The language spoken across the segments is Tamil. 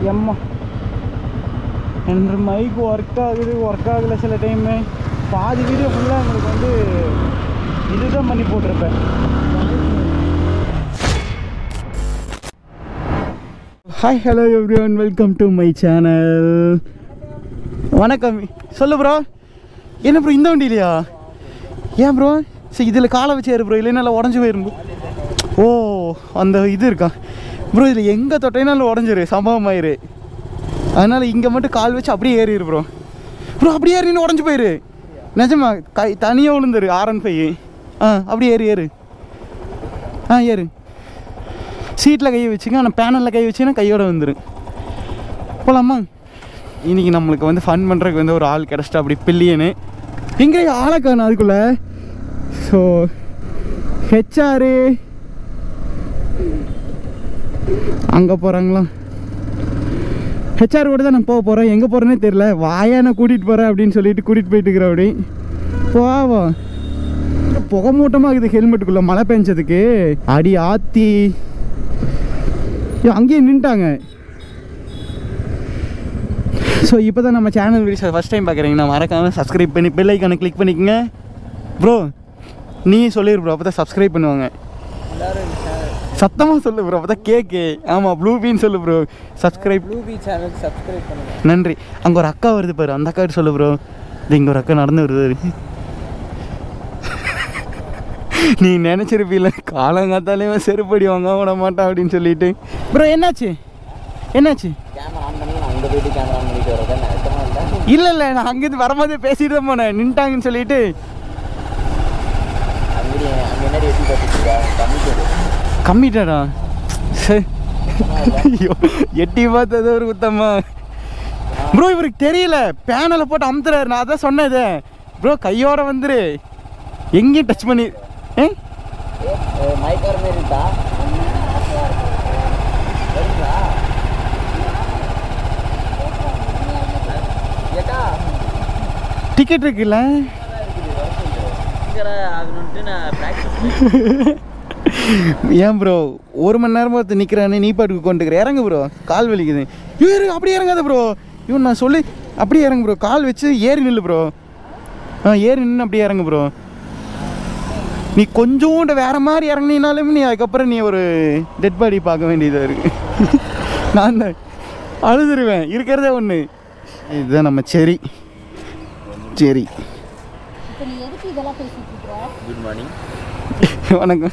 எம்மா என்ற மைக் ஒர்க் ஆகுது ஒர்க் ஆகலை சில டைமு பாதி வீடியோ ஃபுல்லாக எங்களுக்கு வந்து இதுதான் பண்ணி போட்டிருப்பேன் hi hello every one welcome to my channel வணக்கம் சொல்லு ப்ரோ என்ன ப்ரோ இந்த வண்டியிலையா ஏன் ப்ரோ சரி இதில் காலை வச்சு ஏறு ப்ரோ இல்லைன்னா உடஞ்சி போயிரும் bro. ஓ அந்த இது இருக்கா ப்ரோ இதில் எங்கே தொட்டைனாலும் உடஞ்சிரு சம்பவம் ஆயிரு அதனால் இங்கே மட்டும் கால் வச்சு அப்படியே ஏறிடு ப்ரோ ப்ரோ அப்படியே ஏறின்னு உடஞ்சி போயிரு நிஜமா கை தனியாக விழுந்துரு ஆர்என் ஃபைவ் ஆ அப்படியே ஏறு ஏறு ஆ ஏறு சீட்டில் கை வச்சுங்க ஆனால் பேனலில் கை வச்சுன்னா கையோட வந்துடும் போலாமா இன்னைக்கு நம்மளுக்கு வந்து ஃபன் பண்ணுறதுக்கு வந்து ஒரு ஆள் கிடச்சிட்டா அப்படி பில்லியனு எங்கே ஆளை காணும் அதுக்குள்ளே ஸோ ஹெச்ஆரு அங்கே போகிறாங்களா ஹெச்ஆர் கூட தான் நான் போக போகிறேன் எங்கே போகிறேனே தெரில வாயா நான் கூட்டிகிட்டு போகிறேன் அப்படின்னு சொல்லிட்டு கூட்டிகிட்டு போயிட்டு இருக்கிற அப்படி போவா புகை மூட்டமாக இருக்குது ஹெல்மெட்டுக்குள்ளே மழை பெஞ்சதுக்கு அடி ஆத்தி ஐயோ, அங்கேயே நின்ட்டாங்க ஸோ இப்போ தான் நம்ம சேனல் வீடியோஸ் ஃபஸ்ட் டைம் பார்க்குறீங்கன்னா மறக்காமல் சப்ஸ்கிரைப் பண்ணி பெல் ஐக்கானை கிளிக் பண்ணிக்கங்க ப்ரோ நீ சொல்லிடு ப்ரோ அப்போ தான் சப்ஸ்கிரைப் பண்ணுவாங்க சத்தமாக சொல்லு ப்ரோ அப்போ தான் கேக்கு ஆமாம் ப்ளூ பீன் சொல்லு ப்ரோ சப்ஸ்கிரைப் ப்ளூ பீ சேனலுக்கு சப்ஸ்கிரைப் பண்ணுங்க நன்றி அங்கே ஒரு அக்கா வருது பாரு அந்த அக்கா சொல்லு ப்ரோ இது இங்கே ஒரு அக்கா நடந்து வருது நீ நினச்சிருப்பீல காலங்காத்தாலே செருப்படி வாங்க விட மாட்டான் அப்படின்னு சொல்லிட்டு ப்ரோ என்னாச்சு என்னாச்சு கேமரா ஆன் பண்ணி நான் அங்கே போயிட்டு கேமரா ஆன் பண்ணிட்டு வரேன் நான் எத்தனை இல்லை இல்லை இல்லை நான் அங்கேருந்து வரும்போதே பேசிட்டு தான் போனேன் நின்ட்டாங்கன்னு சொல்லிட்டு அங்கே அங்கே என்ன எட்டி பார்த்துட்டு கம்மிட்டு கம்மிட்டாடா சரி ஐயோ எட்டி பார்த்தது ஒரு குத்தம்மா ப்ரோ இவருக்கு தெரியல பேனலை போட்டு அமுத்துறாரு நான் அதான் சொன்னது ப்ரோ கையோட வந்துரு எங்கேயும் டச் பண்ணி ஏ மைக் வர மாதிரி இருக்கா சரிங்களா ஏக்கா டிக்கெட் இருக்குல்ல சீக்கிரம் ஆகணுன்ட்டு நான் ப்ராக்டிஸ் ஏன் ப்ரோ ஒரு மணி நேரமா ஒருத்தர் நிற்கிறானே நீ பாட்டுக்கு கொண்டுக்கிற இறங்கு ப்ரோ கால் வலிக்குது இவரு அப்படியே இறங்காத ப்ரோ இவன் நான் சொல்லி அப்படியே இறங்கு ப்ரோ கால் வச்சு ஏறி நில்லு ப்ரோ ஆ ஏறி நின்று அப்படியே இறங்கு ப்ரோ நீ கொஞ்சோண்டு வேற மாதிரி இறங்குனீனாலும் நீ அதுக்கப்புறம் நீ ஒரு டெட் பாடி பார்க்க வேண்டியதாக இருக்கு நான் தான் அழுதுருவேன் இருக்கிறதே ஒன்று இதுதான் நம்ம செரி சரி இப்போ நீ எதுக்கு இதெல்லாம் பேசிட்டு இருக்க குட் மார்னிங் வணக்கம்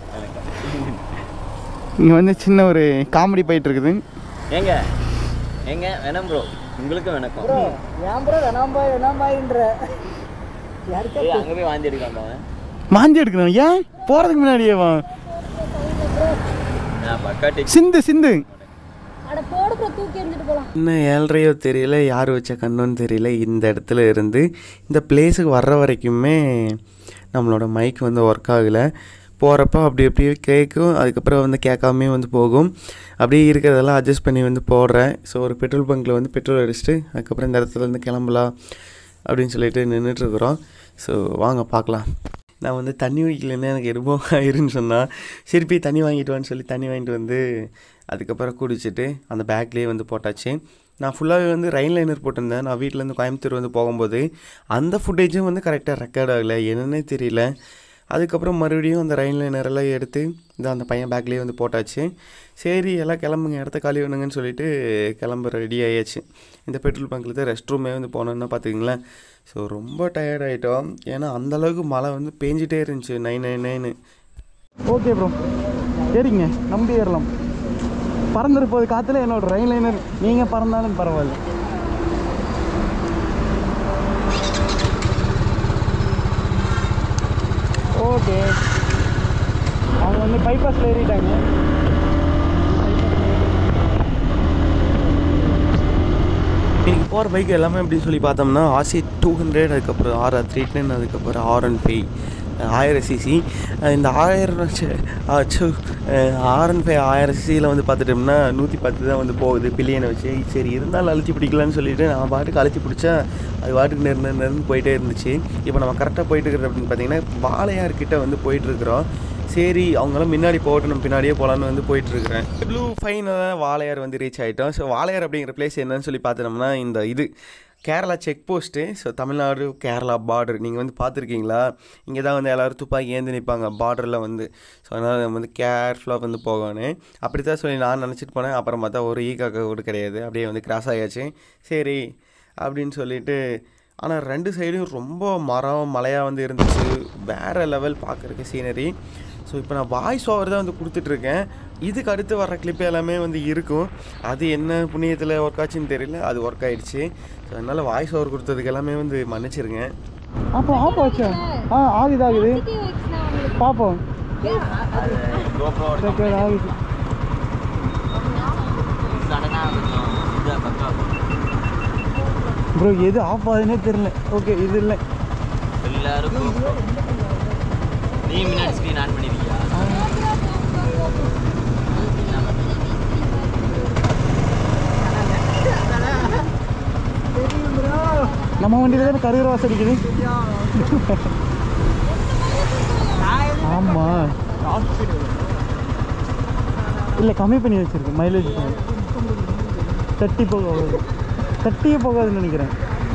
இங்கே வந்து சின்ன ஒரு காமெடி போயிட்டு இருக்குது ஏங்க ஏங்க வேணாம் ப்ரோ உங்களுக்கு வணக்கம் ஏன் ப்ரோ வேணாம்பாய் வேணாம்பாயின்ற யாருக்கா ஏய், அங்க போய் வாந்தி எடுக்காம அவன் மாந்தி எடுக்கணும் ஏன் போகிறதுக்கு முன்னாடியே வா நான் பக்கா டெக் சிந்து சிந்து அட போடு ப்ரோ தூக்கி எறிஞ்சிட்டு போலாம் இன்னும் ஏழ்றையோ தெரியல யார் வச்ச கண்ணுன்னு தெரியல இந்த இடத்துல இருந்து இந்த பிளேஸுக்கு வர்ற வரைக்குமே நம்மளோட மைக் வந்து ஒர்க் ஆகலை போகிறப்ப அப்படி அப்படியே கேட்கும் அதுக்கப்புறம் வந்து கேட்காமே வந்து போகும் அப்படியே இருக்கிறதெல்லாம் அட்ஜஸ்ட் பண்ணி வந்து போடுறேன் ஸோ ஒரு பெட்ரோல் பங்க்கில் வந்து பெட்ரோல் அடிச்சுட்டு அதுக்கப்புறம் இந்த இடத்துல இருந்து கிளம்பலாம் அப்படின்னு சொல்லிட்டு நின்றுட்டுருக்குறோம் ஸோ வாங்க பார்க்கலாம் நான் வந்து தண்ணி வைக்கலன்னு எனக்கு எதுவும் ஆயிருன்னு சொன்னால் சரி போய் தண்ணி வாங்கிட்டு வான்னு சொல்லி தண்ணி வாங்கிட்டு வந்து அதுக்கப்புறம் குடிச்சிட்டு அந்த பேக்லேயே வந்து போட்டாச்சு நான் ஃபுல்லாகவே வந்து ரயில் லைனர் போட்டிருந்தேன் நான் வீட்டிலேருந்து கோயம்புத்தூர் வந்து போகும்போது அந்த ஃபுட்டேஜும் வந்து கரெக்டாக ரெக்கார்ட் ஆகலை என்னன்னே தெரியல அதுக்கப்புறம் மறுபடியும் அந்த ரயில் லைனர் எல்லாம் எடுத்து இந்த அந்த பையன் பேக்லேயே வந்து போட்டாச்சு சரி எல்லாம் கிளம்புங்க இடத்த காலி பண்ணுங்கன்னு சொல்லிட்டு கிளம்ப ரெடி ஆயாச்சு இந்த பெட்ரோல் பங்க்கில் தான் ரெஸ்ட் ரூமே வந்து போனோன்னா பார்த்துக்கிங்களேன் ஸோ ரொம்ப டயர்ட் ஆகிட்டோம் ஏன்னா அந்தளவுக்கு மழை வந்து பேஞ்சிட்டே இருந்துச்சு nine nine nine okay bro சரிங்க நம்பி ஏறலாம் பறந்துரு போது காற்றுல என்னோட ரயில் லைனர் நீங்கள் பறந்தாலும் பரவாயில்ல ஓகே அவங்க வந்து பைபாஸில் ஏறிட்டாங்க இன்னைக்கு போகிற பைக் எல்லாமே அப்படின்னு சொல்லி பார்த்தோம்னா ஆர்சி டூ ஹண்ட்ரட் அதுக்கப்புறம் ஆர்ஆர் த்ரீ டென் அதுக்கப்புறம் ஆர் ஒன் ஃபைவ் ஆயிரம் சிசி இந்த ஆயிரம் ஆச்சு ஆர் ஒன் ஃபைவ் ஆயிரம் சிசியில் வந்து பார்த்துட்டோம்னா நூற்றி பத்து தான் வந்து போகுது பில்லியனை வச்சு சரி இருந்தாலும் அழுத்தி பிடிக்கலான்னு சொல்லிட்டு நான் பாட்டுக்கு அழுத்தி பிடிச்சா அது பாட்டுக்கு நெரு நெரு நெருன்னு போயிட்டே இருந்துச்சு இப்போ நம்ம கரெக்டாக போயிட்டு இருக்கிறது அப்படின்னு பார்த்தீங்கன்னா வாழையார்கிட்ட வந்து போயிட்டுருக்குறோம் சரி அவங்களாம் முன்னாடி போகட்டும் நம்ம பின்னாடியே போகலான்னு வந்து போயிட்டுருக்கிறேன் ப்ளூ ஃபைனலாக வாளையார் வந்து ரீச் ஆகிட்டோம் ஸோ வாளையார் அப்படிங்கிற பிளேஸ் என்னன்னு சொல்லி பார்த்தோம்னா இந்த இது Kerala check post so Tamil Nadu Kerala border நீங்கள் வந்து பார்த்துருக்கீங்களா இங்கே தான் வந்து எல்லோரும் துப்பாக்கி ஏந்து நிற்பாங்க பார்டரில் வந்து ஸோ அதனால் நம்ம வந்து கேர்ஃபுல்லாக வந்து போகணும் அப்படி தான் சொல்லி நான் நினச்சிட்டு போனேன் அப்புறம் பார்த்தா ஒரு ஈ காக்கா கூட கிடையாது அப்படியே வந்து கிராஸ் ஆகியாச்சு சரி அப்படின்னு சொல்லிட்டு ஆனால் ரெண்டு சைடும் ரொம்ப மரம் மலையாக வந்து இருந்துச்சு வேறு லெவல் பார்க்குறக்கு சீனரி ஸோ இப்போ நான் வாய்ஸ் ஓவர் தான் வந்து கொடுத்துட்ருக்கேன் இதுக்கு அடுத்து வர்ற கிளிப் எல்லாமே வந்து இருக்கும் அது என்ன புண்ணியத்தில் ஒர்க் ஆச்சுன்னு தெரியல அது ஒர்க் ஆயிடுச்சு ஸோ அதனால் வாய்ஸ் ஓவர் கொடுத்ததுக்கு எல்லாமே வந்து மன்னிச்சிருங்க அப்போ ஆஃப் ஆச்சா ஆ ஆகுது ஆகுது பார்ப்போம் GoPro வோட சரி, சரி, ஆகுது சடனாக கொஞ்சம் இதாக பக்கா ப்ரோ எது ஆஃப் ஆகுதுன்னே தெரியல ஓகே இது இல்லை எல்லாரும் GoPro நீ முன்னாடி ஸ்க்ரீன் ஆன் பண்ணிருக்கியா நம்ம வண்டியில தானே கருகிற வாசம் அடிக்குது ஆமா இல்லை கம்மி பண்ணி வச்சிருக்கு மைலேஜ் தட்டி போகாது தட்டியே போகாதுன்னு நினைக்கிறேன்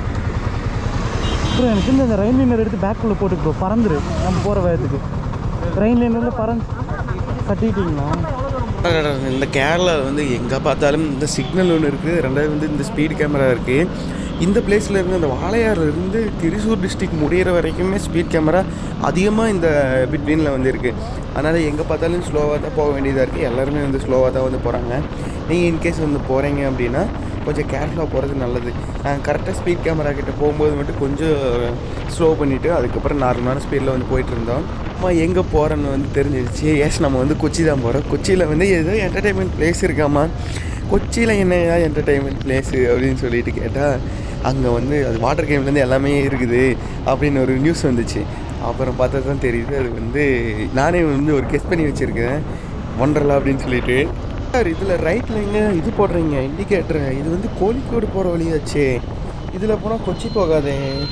அப்புறம் எனக்கு இந்த ரயில் லைனர் எடுத்து பேக்குள்ளே போட்டு ப்ரோ பறந்துரு நம்ம போகிற வேகத்துக்கு ரயில் லைனரில் பறந்து கட்டிட்டீங்களா இந்த கேரளாவில் வந்து எங்கே பார்த்தாலும் இந்த சிக்னல் ஒன்று இருக்குது ரெண்டாவது வந்து இந்த ஸ்பீட் கேமரா இருக்குது இந்த பிளேஸில் இருந்து அந்த வாளையாறுல இருந்து திருசூர் டிஸ்ட்ரிக்ட் முடியிற வரைக்குமே ஸ்பீட் கேமரா அதிகமாக இந்த பிட்வீனில் வந்து இருக்குது அதனால் எங்கே பார்த்தாலும் ஸ்லோவாக தான் போக வேண்டியதாக இருக்குது எல்லாருமே வந்து ஸ்லோவாக தான் வந்து போகிறாங்க நீங்கள் இன்கேஸ் வந்து போகிறீங்க அப்படின்னா கொஞ்சம் கேர்ஃபுல்லாக போகிறது நல்லது நாங்கள் கரெக்டாக ஸ்பீட் கேமரா கிட்ட போகும்போது மட்டும் கொஞ்சம் ஸ்லோ பண்ணிவிட்டு அதுக்கப்புறம் நார்மலான ஸ்பீடில் வந்து போயிட்டு இருந்தோம் அம்மா எங்கே போகிறோன்னு வந்து தெரிஞ்சிருச்சு எஸ் நம்ம வந்து கொச்சி தான் போகிறோம் கொச்சியில் வந்து ஏதோ என்டர்டெயின்மெண்ட் பிளேஸ் இருக்காமா கொச்சியில் என்னையா என்டர்டெயின்மெண்ட் பிளேஸு அப்படின்னு சொல்லிட்டு கேட்டால் அங்கே வந்து அது வாட்டர் கேம்லேருந்து எல்லாமே இருக்குது அப்படின்னு ஒரு நியூஸ் வந்துச்சு அப்புறம் பார்த்தா தான் தெரியுது அது வந்து நானே வந்து ஒரு கெஸ் பண்ணி வச்சுருக்கேன் ஒண்டர்லா அப்படின்னு சொல்லிட்டு சார் இதில் ரைட்டில் எங்கே இது போடுறீங்க இண்டிகேட்டர் இது வந்து கோழிக்கோடு போகிற வழியாச்சே இதில் போனால் கொச்சி போகாதே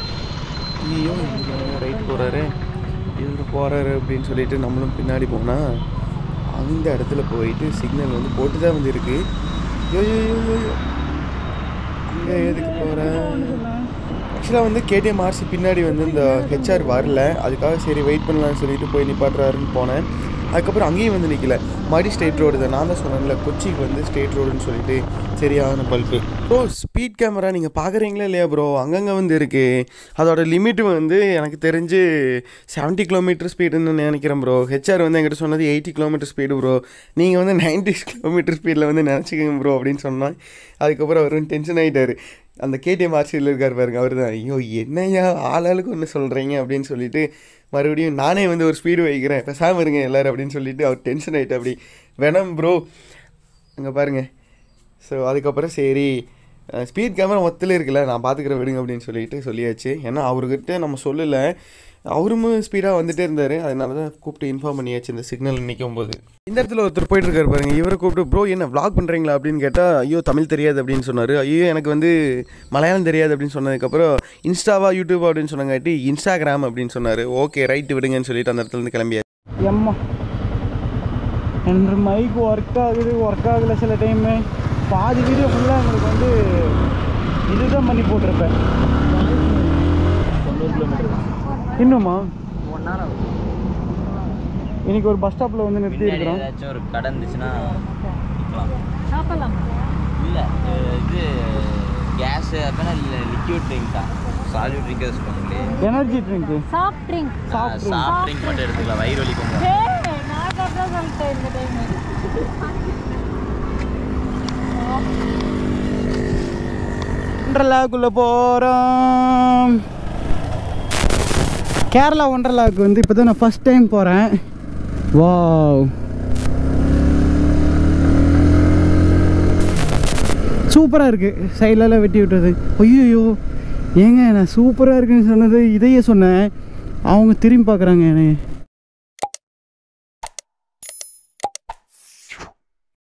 ஐயோ ரைட் போகிறாரு இவர் போகிறாரு அப்படின்னு சொல்லிட்டு நம்மளும் பின்னாடி போனால் அந்த இடத்துல போயிட்டு சிக்னல் வந்து போட்டு தான் வந்து இருக்கு யோ யோ யோ யோ யோ அங்கே எதுக்கு போகிறேன் ஆக்சுவலாக வந்து கேடிஎம் ஆர்சி பின்னாடி வந்து இந்த ஹெச்ஆர் வரல அதுக்காக சரி வெயிட் பண்ணலாம்னு சொல்லிட்டு போய் நிப்பாட்டுறாருன்னு போனேன் அதுக்கப்புறம் அங்கேயும் வந்து நிற்கல மறுபடி ஸ்டேட் ரோடு தான் நான் தான் சொன்னேன்ல கொச்சிக்கு வந்து ஸ்டேட் ரோடுன்னு சொல்லிட்டு சரியான பல்பு ப்ரோ ஸ்பீட் கேமரா நீங்கள் பார்க்குறீங்களா இல்லையா ப்ரோ அங்கங்கே வந்து இருக்குது அதோட லிமிட் வந்து எனக்கு தெரிஞ்சு 70 கிலோமீட்டர் ஸ்பீடுன்னு நினைக்கிறேன் ப்ரோ ஹெச்ஆர் வந்து என்கிட்ட சொன்னது எயிட்டி கிலோமீட்டர் ஸ்பீடு ப்ரோ நீங்கள் வந்து 90 கிலோமீட்டர் ஸ்பீடில் வந்து நினச்சிக்கோங்க ப்ரோ அப்படின்னு சொன்னேன் அதுக்கப்புறம் அவர் வந்து டென்ஷன் ஆகிட்டார் அந்த கேடிஎம் ஆர்சியில் இருக்கார் பாருங்க அவர் தான் ஐயோ என்னையா ஆளாளுக்கு ஒன்று சொல்கிறீங்க அப்படின்னு சொல்லிட்டு மறுபடியும் நானே வந்து ஒரு ஸ்பீடு வைக்கிறேன் பேசாமல் இருங்க எல்லாரும் அப்படின்னு சொல்லிட்டு அவர் டென்ஷன் ஆகிட்டு அப்படி வேணாம் ப்ரோ அங்கே பாருங்க ஸோ அதுக்கப்புறம் சரி ஸ்பீட் கேமரா மொத்தத்தில் இருக்குல்ல நான் பார்த்துக்கிறேன் விடுங்க அப்படின்னு சொல்லிட்டு சொல்லியாச்சு ஏன்னா அவர்கிட்ட நம்ம சொல்லலை அவரும் ஸ்பீடாக வந்துட்டே இருந்தார் அதனால தான் கூப்பிட்டு இன்ஃபார்ம் பண்ணியாச்சு இந்த சிக்னல் நிற்கும் போது இந்த இடத்துல ஒருத்தர் போயிட்டு இருக்காரு பாருங்க இவரை கூப்பிட்டு ப்ரோ என்ன vlog பண்ணுறீங்களா அப்படின்னு கேட்டால் ஐயோ தமிழ் தெரியாது அப்படின்னு சொன்னார் ஐயோ எனக்கு வந்து மலையாளம் தெரியாது அப்படின்னு சொன்னதுக்கப்புறம் இன்ஸ்டாவா யூடியூபா அப்படின்னு சொன்னங்காட்டி இன்ஸ்டாகிராம் அப்படின்னு சொன்னார் ஓகே ரைட்டு விடுங்கன்னு சொல்லிட்டு அந்த இடத்துல இருந்து கிளம்பியாச்சு எம்மா என்ற மைக் ஒர்க் ஆகுது ஒர்க் ஆகல சில டைமு பாதி வீடியோ ஃபுல்லாக எங்களுக்கு வந்து இதுதான் பண்ணி போட்டிருப்பேன் இன்னுமா இன்னைக்கு ஒரு பஸ் ஸ்டாப்பில் வந்து நிறுத்தி பின்னாடி இருக்கிறோம் ஏதாச்சும் ஒரு கடை இருந்துச்சுன்னா நிக்கலாம். சாப்பிடலாமா இல்ல அஹ் இது கேஸ் அப்படின்னா லிக்யூட் ட்ரிங்க் தான் சாலிட் ட்ரிங்க் சொல்லுவாங்களே energy drink soft drink Soft drink. Soft drink மட்டும் எடுத்துக்கலாம் வயிறு வலிக்கும் நான் கரெக்டாக சொல்லிட்டேன் இந்த டைம் ஒன்றலாக்குள்ளே போகிறோம் கேரளா ஒன்றலாக்கு வந்து இப்போ தான் நான் ஃபஸ்ட் டைம் போகிறேன் வாவ் சூப்பராக இருக்குது சைட்லலாம் வெட்டி விட்டது ஐயோ ஏங்க நான் சூப்பராக இருக்குன்னு சொன்னது இதையே சொன்னேன் அவங்க திரும்பி பார்க்குறாங்க என்னை